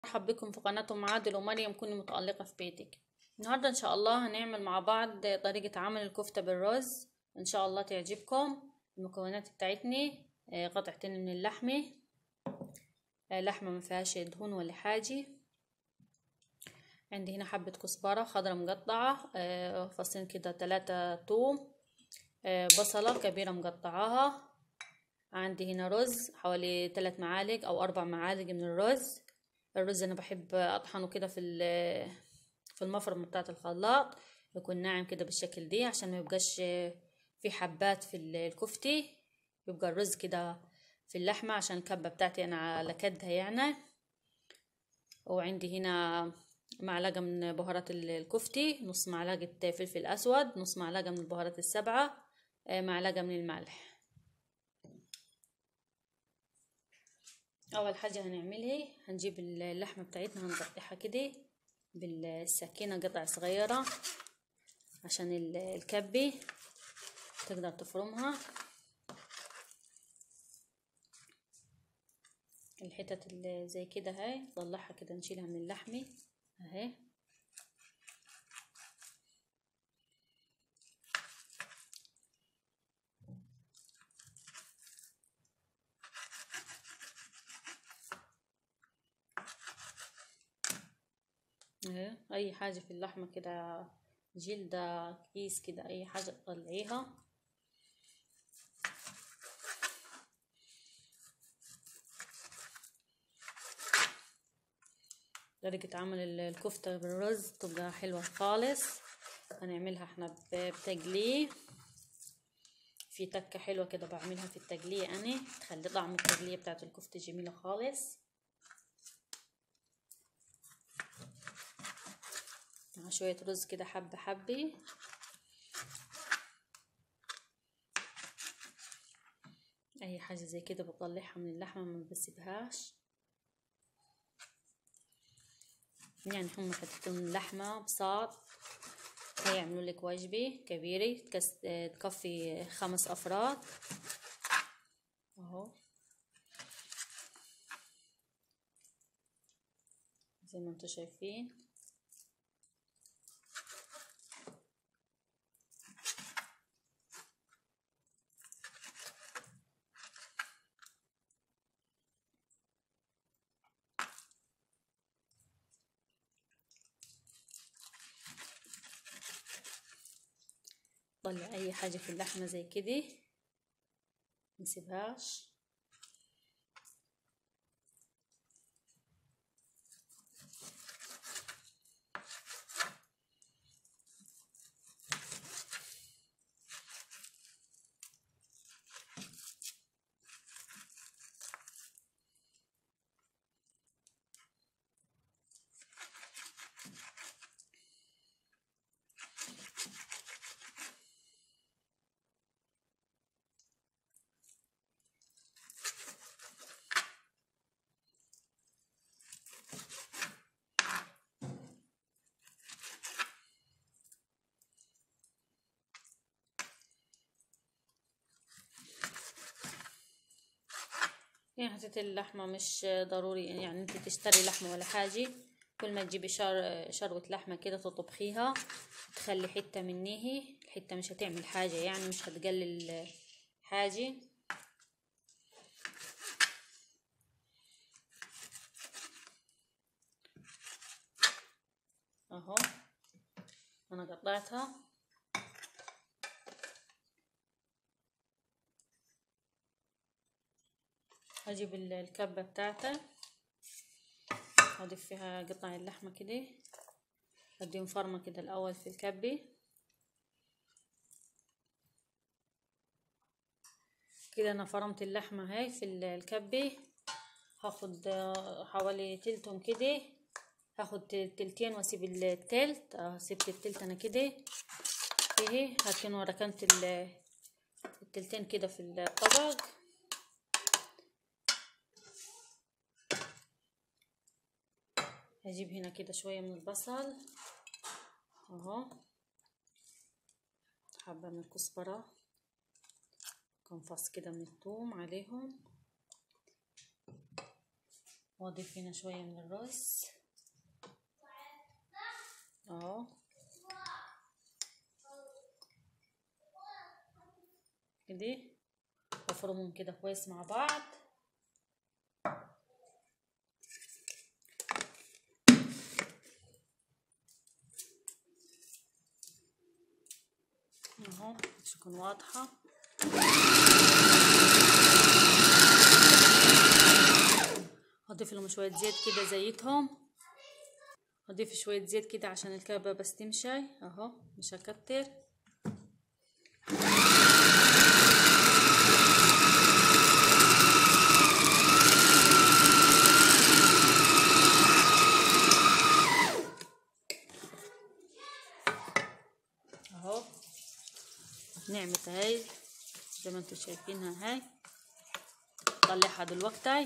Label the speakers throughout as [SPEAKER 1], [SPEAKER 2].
[SPEAKER 1] مرحب بكم في قناة أم عادل ومريم كوني متألقة في بيتك النهاردة إن شاء الله هنعمل مع بعض طريقة عمل الكفتة بالرز إن شاء الله تعجبكم المكونات بتاعتني آه، قطعتين من اللحمة آه، لحمة ما فيهاش دهون ولا حاجة عندي هنا حبة كزبرة خضرة مقطعة آه، فصين كده تلاتة توم بصلة كبيرة مقطعاها عندي هنا رز حوالي تلات معالق او اربع معالق من الرز الرز انا بحب اطحنه كده في في المفرمه بتاعه الخلاط يكون ناعم كده بالشكل دي عشان ما يبقاش في حبات في الكفتة يبقى الرز كده في اللحمة عشان الكبة بتاعتي انا على كدها يعني وعندي هنا معلقة من بهارات الكفتة نص معلقة فلفل اسود نص معلقة من البهارات السبعة معلقة من الملح اول حاجة هنعملها هنجيب اللحمة بتاعتنا هنقطعها كده بالسكينة قطع صغيرة عشان الكبة تقدر تفرمها الحتت اللي زي كده هاي نطلعها كده نشيلها من اللحمة اهي اهي اي حاجة في اللحمة كده جلدة كيس كده اي حاجة تطلعيها طريقة عمل الكفتة بالرز تبقى حلوة خالص هنعملها احنا بتقليه في تكة حلوة كده بعملها في التقلية انا تخلي طعم التقلية بتاعت الكفتة جميلة خالص مع شوية رز كده حبة حبة اي حاجة زي كده بطلعها من اللحمة ما بسيبهاش يعني هم حتتين من اللحمة بساط هيعملوا لك وجبة كبيرة تكفي خمس افراد اهو زي ما انتم شايفين طلع اي حاجة في اللحمة زي كده نسيبهاش يعني حتة اللحمة مش ضروري يعني انت تشتري لحمة ولا حاجة كل ما تجيبي شر شروة لحمة كده تطبخيها تخلي حتة منيه الحتة مش هتعمل حاجة يعني مش هتقلل حاجة اهو انا قطعتها هجيب الكبة بتاعتي هضيف فيها قطع اللحمة كده هديهم فرمة كده الأول في الكبة كده أنا فرمت اللحمة هاي في الكبة هاخد حوالي تلتهم كده هاخد تلتين واسيب التلت اه سبت التلت انا كده فيه هركن وركنت التلتين كده في الطبق هجيب هنا كده شوية من البصل اهو حبة من الكزبرة كم فص كده من الثوم عليهم واضيف هنا شوية من الرز اهو كده وافرمهم كده كويس مع بعض اهو مش تكون واضحة هضيف لهم شوية زيت كده زيتهم هضيف شوية زيت كده عشان الكبة بس تمشي اهو مش هكتر اهو نعمة هاي زي ما انتم شايفينها هاي طلعها دلوقتي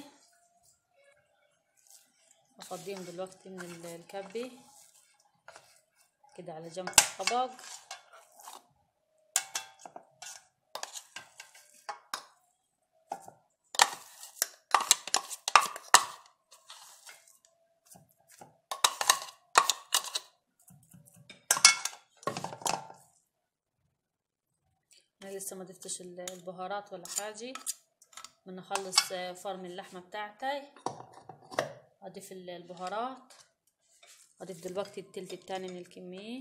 [SPEAKER 1] افضيهم دلوقتي من ال- الكبة كده على جنب في الطبق انا لسه ما ضفتش ال- البهارات ولا حاجة من اخلص فرم اللحمة بتاعتي اضيف ال- البهارات اضيف دلوقتي التلت التاني من الكمية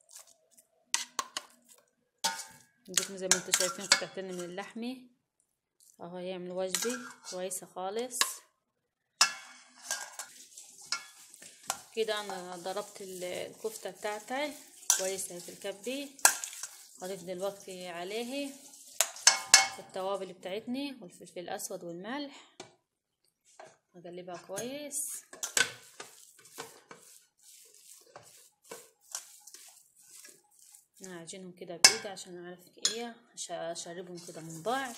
[SPEAKER 1] اديكم زي ما انتم شايفين قطعتين من اللحمة اهو يعمل وجبة كويسة خالص كده انا ضربت ال- الكفتة بتاعتي كويسة في الكبة هضيف دلوقتي عليه التوابل بتاعتني والفلفل الاسود والملح اقلبها كويس اعجنهم كده بايدي عشان اعرف ايه عشان اشربهم كده من بعض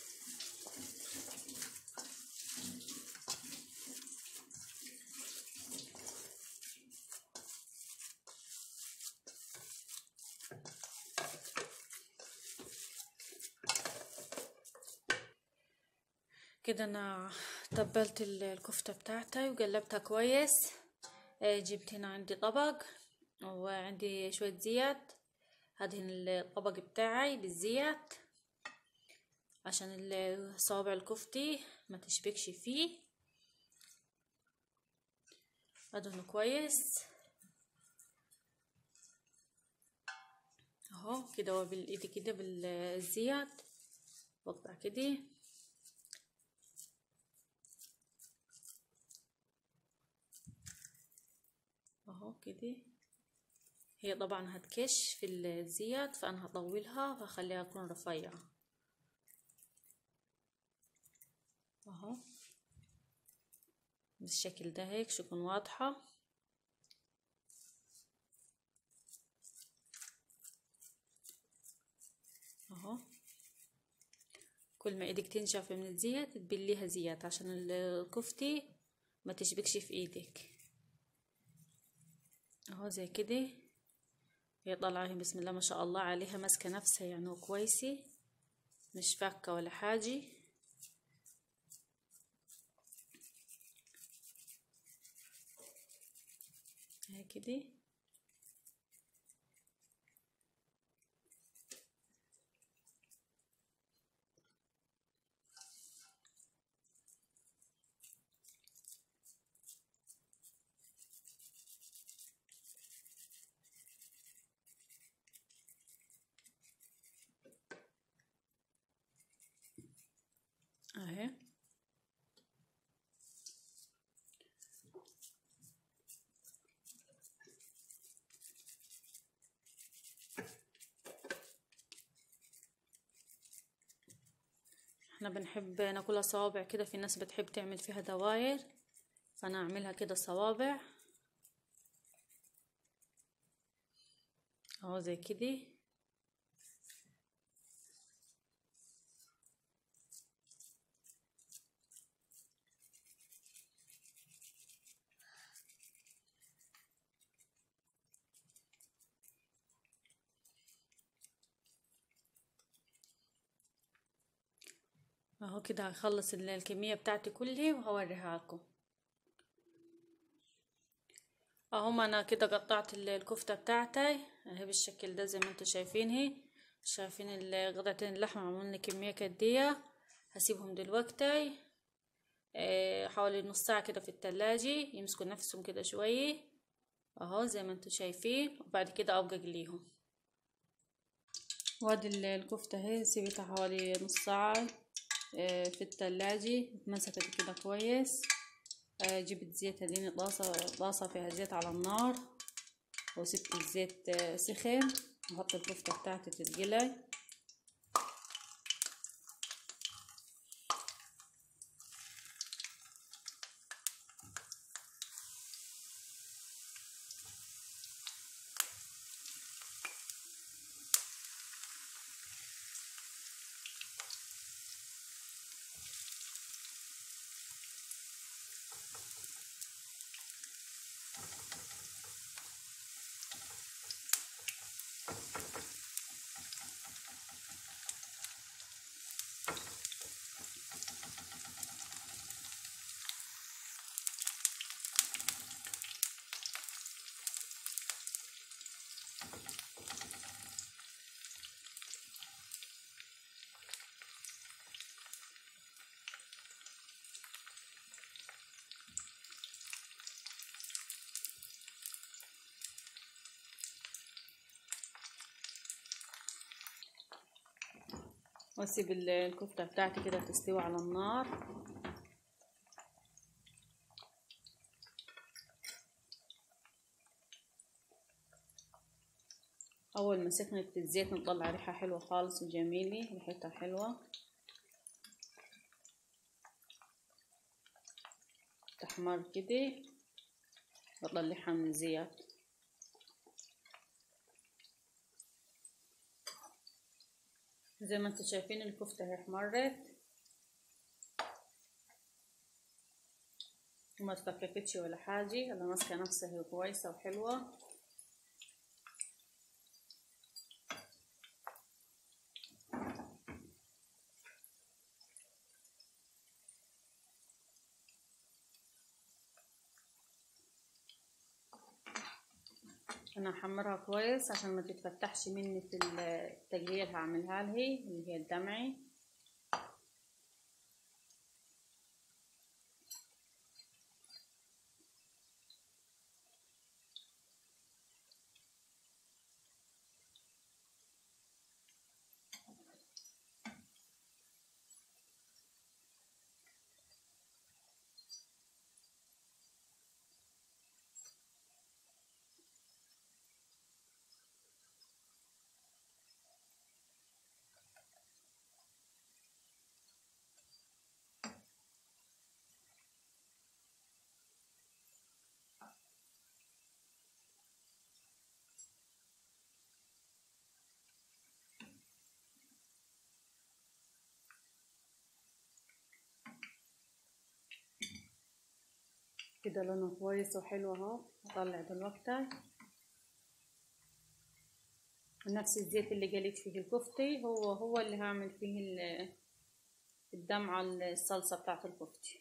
[SPEAKER 1] كده انا تبلت ال- الكفتة بتاعتي وقلبتها كويس آه، جبت هنا عندي طبق وعندي شوية زيت هدهن الطبق بتاعي بالزيت عشان ال- صوابع الكفتة ما تشبكش فيه ادهنه كويس اهو كده هو بالايد كده بالزيت بقطع كده اهو كده هي طبعا هتكش في الزيت فانا هطولها وهخليها تكون رفيعة اهو بالشكل ده هيك تكون واضحة اهو كل ما ايدك تنشف من الزيت تبليها زيت عشان الكفتة ما تشبكش في ايدك اهو زي كده هي طالعة هي بسم الله ما شاء الله عليها ماسكة نفسها يعني كويسة مش فاكة ولا حاجة هي كده اهي احنا بنحب ناكلها صوابع كده في ناس بتحب تعمل فيها دواير فانا اعملها كده صوابع اهو زي كده اهو كده هخلص ال- الكمية بتاعتي كلها وهوريها لكم اهم انا كده قطعت ال- الكفتة بتاعتي اهي بالشكل ده زي ما انتوا شايفين هي شايفين ال- قطعتين اللحمة عملوا لي كمية كدية هسيبهم دلوقتي آه، حوالي نص ساعة كده في التلاجة يمسكوا نفسهم كده شوية اهو زي ما انتوا شايفين وبعد كده ابقى اقليهم وادي ال- الكفتة اهي سيبتها حوالي نص ساعة آه، في التلاجة اتمسكت كده كويس آه، جبت زيت هديني طاسة طاسة فيها زيت على النار وسبت الزيت آه، سخن وحط الكفتة بتاعتي تتقلي واسيب ال- الكفتة بتاعتي كده تستوي على النار اول ما سخنت الزيت نطلع ريحة حلوة خالص وجميلة ريحتها حلوة تحمر كده بطلعها من الزيت زي ما انتم شايفين الكفتة هي احمرت وما تفككتش ولا حاجة انا ماسكة نفسها هي كويسة وحلوة انا هحمرها كويس عشان ما تتفتحش مني في التقلية اللي هعملها لهي اللي هي الدمعي كده لونه كويس وحلو اهو هطلع دلوقتي نفس الزيت اللي قليت فيه الكفتة هو هو اللي هعمل فيه ال- الدمعة الصلصة بتاعت الكفتة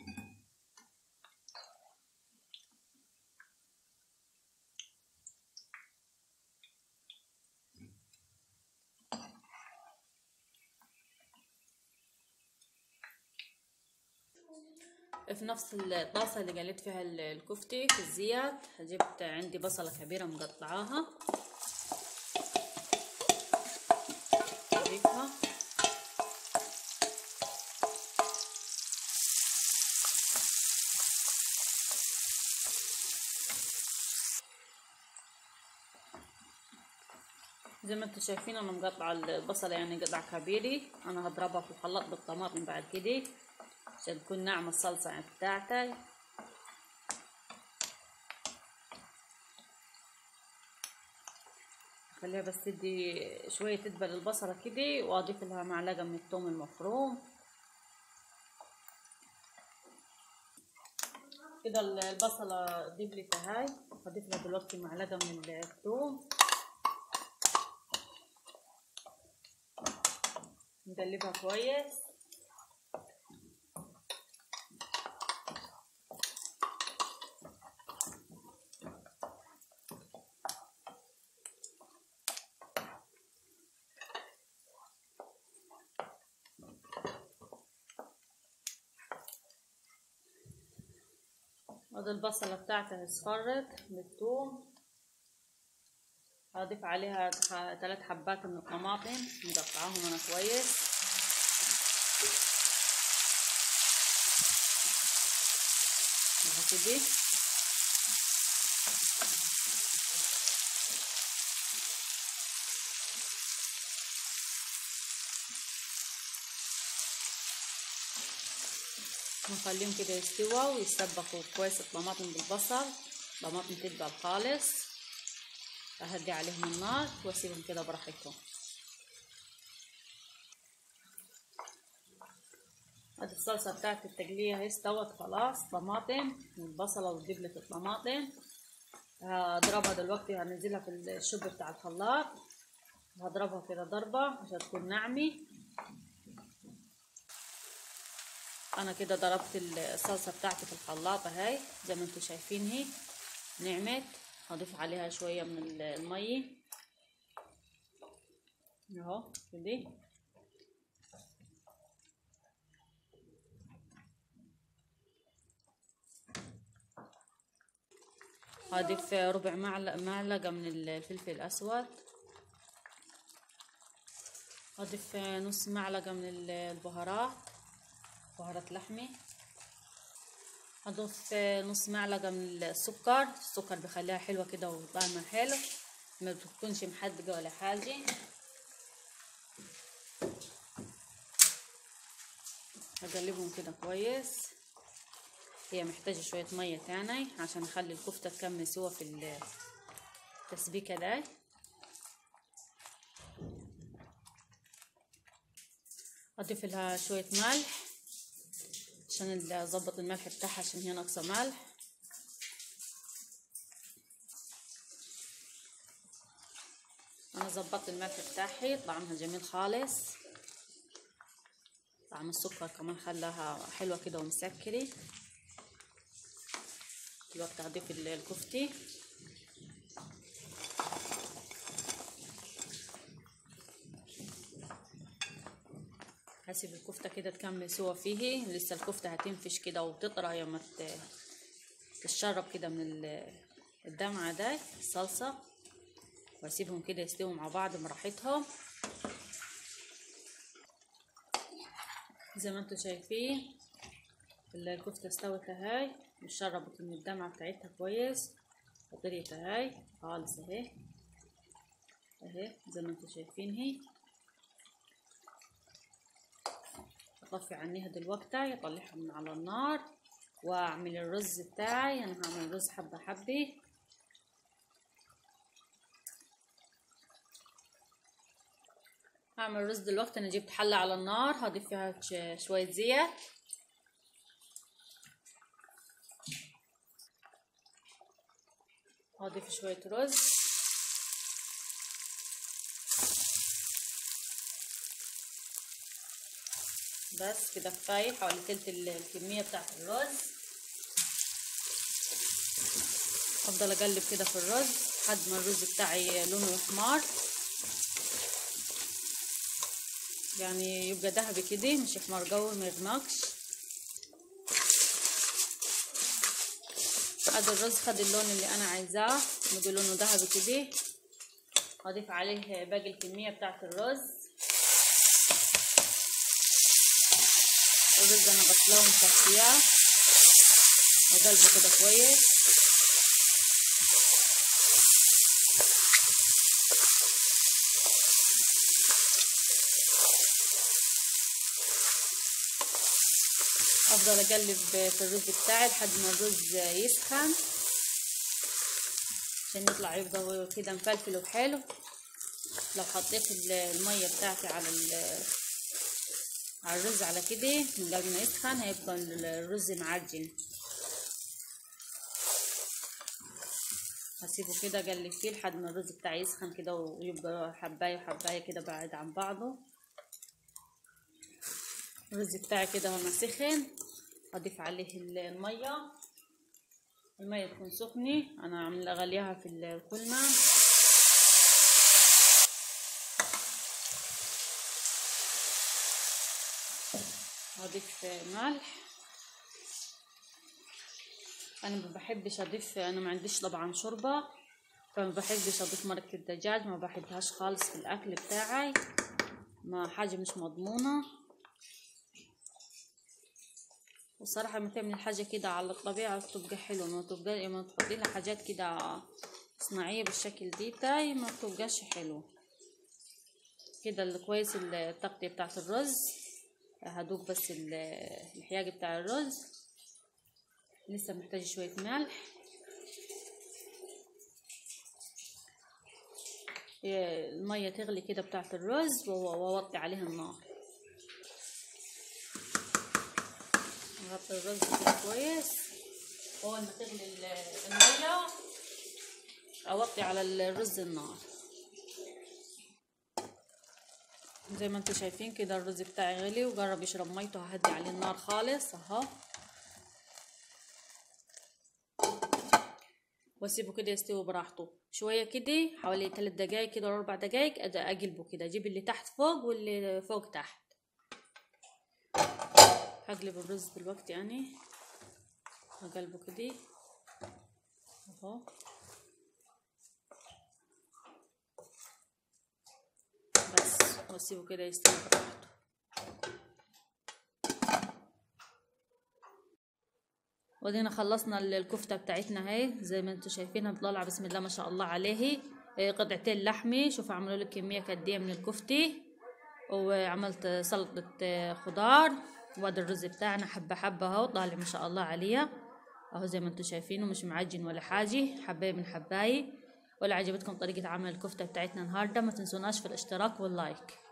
[SPEAKER 1] في نفس الطاسة اللي قليت فيها ال- الكفتة في الزيت جبت عندي بصلة كبيرة مقطعاها أضيفها زي ما انتم شايفين انا مقطعة البصلة يعني قطع كبيرة انا هضربها في الخلاط بالطماطم بعد كده عشان تكون ناعمة الصلصة بتاعتي خليها بس تدي شوية تدبل البصلة كده واضيف لها معلقة من الثوم المفروم كده البصلة دبلتها هاي هضيف لها دلوقتي معلقة من الثوم نقلبها كويس ادي البصلة بتاعتي اصفرت بالثوم هضيف عليها ثلاث حبات من الطماطم مقطعاهم انا كويس كده نخليهم كده يستوى ويسبكوا كويس الطماطم بالبصل طماطم تدبل خالص اهدي عليهم النار واسيبهم كده براحتهم ادي الصلصه بتاعت التقليه اهي استوت خلاص طماطم والبصله ودبلة الطماطم هضربها دلوقتي هنزلها في الشوب بتاع الخلاط هضربها كده ضربه عشان تكون ناعمه انا كده ضربت الصلصه بتاعتي في الخلاط اهي زي ما انتم شايفين اهي نعمت هضيف عليها شويه من الميه اهو كده هضيف ربع معلقه من الفلفل الاسود هضيف نص معلقه من البهارات بهارات لحمة هضيف نص معلقة من السكر السكر بيخليها حلوة كده وطعمها حلو ما بتكونش محدقة ولا حاجة هقلبهم كده كويس هي محتاجة شوية مية تاني عشان اخلي الكفتة تكمل سوا في التسبيكة داي اضيف لها شوية ملح عشان اظبط الملح بتاعها عشان هي ناقصه ملح انا ظبطت الملح بتاعي طعمها جميل خالص طعم السكر كمان خلاها حلوه كده ومسكره دلوقتي هضيف الكفتة هسيب الكفتة كده تكمل سوا فيه لسه الكفتة هتنفش كده وتطرى يوم تشرب كده من الدمعة ده الصلصة واسيبهم كده يستووا مع بعض براحتهم زي ما انتوا شايفين الكفتة استوت اهي وشربت من الدمعة بتاعتها كويس وطريت اهي خالص اهي اهي زي ما انتوا شايفين هي اطفي عنيها دلوقتي اطلعها من على النار واعمل الرز بتاعي انا هعمل الرز حبه حبه هعمل الرز دلوقتي انا جبت حله على النار هضيف فيها شويه زيت هضيف شويه رز بس كده كفايه حوالي تلت الكميه بتاعت الرز افضل اقلب كده في الرز لحد ما الرز بتاعي لونه احمر يعني يبقى ذهبي كده مش احمر قوي ما يغمقش هذا الرز خد اللون اللي انا عايزاه نقول لونه ذهبي كده هضيف عليه باقي الكميه بتاعت الرز الرز انا غسلاه ومصفياه وقلبه كده كويس افضل اقلب في الرز بتاعي لحد ما الرز يسخن عشان يطلع يفضل كده مفلفل وحلو لو حطيت الميه بتاعتي على على الرز على كده من قبل ما يسخن هيبقى الرز معجن هسيبه كده اقلب فيه لحد ما الرز بتاعي يسخن كده ويبقى حبايه وحبايه كده بعيد عن بعضه الرز بتاعي كده لما سخن اضيف عليه الميه الميه تكون سخنه انا عامله اغليها في الكلمه هضيف ملح انا ما بحبش اضيف انا ما عنديش طبعا شوربه فما بحبش اضيف مرقه الدجاج ما بحبهاش خالص في الاكل بتاعي ما حاجه مش مضمونه والصراحه لما تعمل حاجه كده على الطبيعه بتبقى حلوه ما تبقى ما تحطي لها حاجات كده صناعيه بالشكل دي بتاعي ما بتبقاش حلوه كده الكويس التغطيه بتاعت الرز هدوق بس الحياج بتاع الرز لسه محتاج شويه ملح المية تغلي كده بتاعت الرز واوطي عليها النار نغطي الرز كده كويس اول ما تغلي المية اوطي على الرز النار زي ما انتم شايفين كده الرز بتاعي غلي وجرب يشرب ميته ههدي عليه النار خالص اهو واسيبه كده يستوي براحته شويه كده حوالي 3 دقايق كده ولا 4 دقايق اقلبه كده اجيب اللي تحت فوق واللي فوق تحت هقلب الرز دلوقتي يعني هقلبه كده اهو بس واسيبه كده يستوي براحته ودينا خلصنا الكفتة بتاعتنا هاي زي ما انتم شايفينها بتطلع بسم الله ما شاء الله عليه قطعتين لحمة شوفوا عملوا لي كمية قد ايه من الكفتة وعملت سلطة خضار وادي الرز بتاعنا حبة حبة اهو طالع ما شاء الله عليها اهو زي ما انتم شايفينه مش معجن ولا حاجة حباية من حباية ولا عجبتكم طريقة عمل الكفتة بتاعتنا النهاردة ما تنسوناش في الاشتراك واللايك